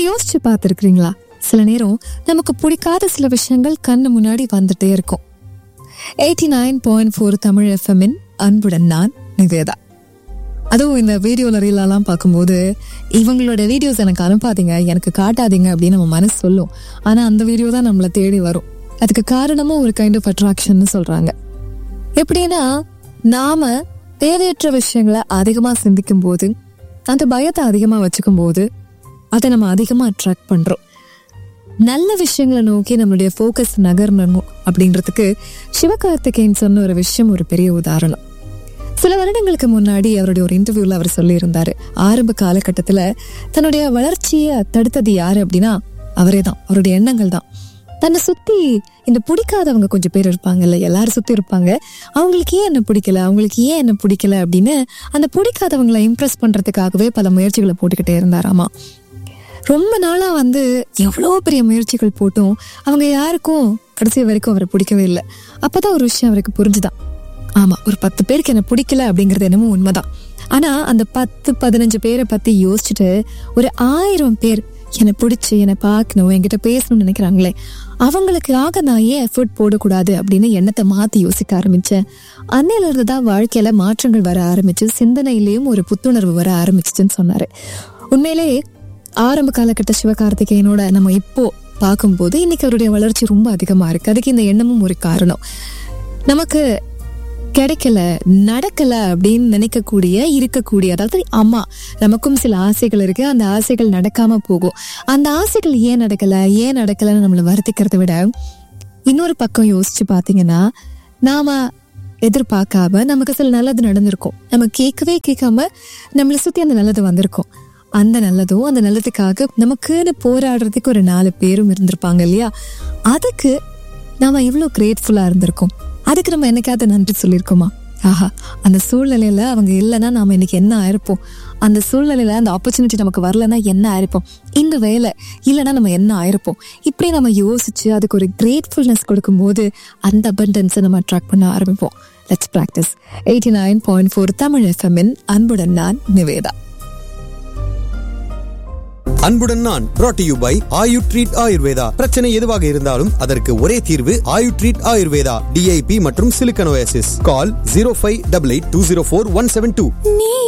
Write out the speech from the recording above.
யோசிச்சு பார்த்துருக்கீங்களா சில நேரம் நமக்கு பிடிக்காத சில விஷயங்கள் கண்ணு முன்னாடி வந்துட்டே இருக்கும் eighty nine point four Tamil எஃப்எம்மின் அன்புடன் நான் நிவேதா அதுவும் இந்த வீடியோல ரீலெல்லாம் பார்க்கும்போது இவங்களோட வீடியோஸ் எனக்கு அனுப்பாதீங்க எனக்கு காட்டாதீங்க அப்படின்னு நம்ம மனசு சொல்லும் ஆனா அந்த வீடியோ தான் நம்மளை தேடி வரும் அதுக்கு காரணமும் ஒரு கைண்ட் ஆஃப் அட்ராக்ஷன் சொல்றாங்க எப்படின்னா நாம தேவையற்ற விஷயங்களை அதிகமா சிந்திக்கும் போது அந்த பயத்தை அதிகமா வச்சுக்கும் போது அதை நம்ம அதிகமா அட்ராக்ட் பண்றோம் நல்ல விஷயங்களை நோக்கி நம்மளுடைய ஃபோக்கஸ் நகரணும் அப்படின்றதுக்கு சிவகார்த்திகேயன் சொன்ன ஒரு விஷயம் ஒரு பெரிய உதாரணம் சில வருடங்களுக்கு முன்னாடி அவருடைய ஒரு இன்டர்வியூல அவர் சொல்லியிருந்தாரு ஆரம்ப காலகட்டத்துல தன்னுடைய வளர்ச்சியை தடுத்தது யாரு அப்படின்னா அவரே தான் அவருடைய எண்ணங்கள் தான் தன்னை சுத்தி இந்த பிடிக்காதவங்க கொஞ்சம் பேர் இருப்பாங்கல்ல எல்லாரும் சுத்தி இருப்பாங்க அவங்களுக்கு ஏன் என்ன பிடிக்கல அவங்களுக்கு ஏன் என்ன பிடிக்கல அப்படின்னு அந்த பிடிக்காதவங்களை இம்ப்ரெஸ் பண்றதுக்காகவே பல முயற்சிகளை போட்டுக்கிட்டே இருந்தாராமா ரொம்ப நாளா வந்து எவ்வளோ பெரிய முயற்சிகள் போட்டும் அவங்க யாருக்கும் கடைசி வரைக்கும் அவரை பிடிக்கவே இல்லை அப்பதான் ஒரு விஷயம் அவருக்கு புரிஞ்சுதான் ஆமா ஒரு பத்து பேருக்கு என்ன பிடிக்கல அப்படிங்கிறது என்னமோ உண்மைதான் ஆனா அந்த பத்து பதினஞ்சு பேரை பத்தி யோசிச்சுட்டு ஒரு ஆயிரம் பேர் என்னை பிடிச்சி என்னை பார்க்கணும் என்கிட்ட பேசணும்னு நினைக்கிறாங்களே அவங்களுக்காக நான் ஏன் எஃபர்ட் போடக்கூடாது அப்படின்னு எண்ணத்தை மாத்தி யோசிக்க ஆரம்பிச்சேன் அன்னையில இருந்து தான் வாழ்க்கையில மாற்றங்கள் வர ஆரம்பிச்சு சிந்தனையிலயும் ஒரு புத்துணர்வு வர ஆரம்பிச்சுச்சுன்னு சொன்னாரு உண்மையிலேயே ஆரம்ப காலகட்ட சிவகார்த்திகேயனோட நம்ம இப்போ பார்க்கும்போது இன்னைக்கு அவருடைய வளர்ச்சி ரொம்ப அதிகமா இருக்கு அதுக்கு இந்த எண்ணமும் ஒரு காரணம் நமக்கு கிடைக்கல நடக்கல அப்படின்னு நினைக்கக்கூடிய இருக்கக்கூடிய அதாவது அம்மா நமக்கும் சில ஆசைகள் இருக்கு அந்த ஆசைகள் நடக்காம போகும் அந்த ஆசைகள் ஏன் நடக்கல ஏன் நடக்கலன்னு நம்மளை வருத்திக்கிறத விட இன்னொரு பக்கம் யோசிச்சு பாத்தீங்கன்னா நாம எதிர்பார்க்காம நமக்கு சில நல்லது நடந்திருக்கும் நம்ம கேட்கவே கேட்காம நம்மளை சுத்தி அந்த நல்லது வந்திருக்கும் அந்த நல்லதும் அந்த நல்லதுக்காக நமக்குன்னு போராடுறதுக்கு ஒரு நாலு பேரும் இருந்திருப்பாங்க இல்லையா அதுக்கு நாம இவ்வளோ கிரேட்ஃபுல்லா இருந்திருக்கோம் அதுக்கு நம்ம என்னைக்காவது நன்றி சொல்லியிருக்கோமா ஆஹா அந்த சூழ்நிலையில அவங்க இல்லைன்னா நாம இன்னைக்கு என்ன ஆயிருப்போம் அந்த சூழ்நிலையில அந்த ஆப்பர்ச்சுனிட்டி நமக்கு வரலன்னா என்ன ஆயிருப்போம் இந்த வேலை இல்லைன்னா நம்ம என்ன ஆயிருப்போம் இப்படி நம்ம யோசிச்சு அதுக்கு ஒரு கிரேட்ஃபுல்னஸ் கொடுக்கும்போது அந்த அபண்டன்ஸை நம்ம அட்ராக்ட் பண்ண ஆரம்பிப்போம் let's practice eighty nine point four Tamil எஃப்எம்மின் அன்புடன் நான் நிவேதா அன்புடன் நான் brought to you by Ayu treat Ayurveda பிரச்சனை எதுவாக இருந்தாலும் அதற்கு ஒரே தீர்வு ஆயு ட்ரீட் ஆயுர்வேதா டிஐபி மற்றும் சிலிக்கனோசிஸ் call zero five double eight two zero four one seven two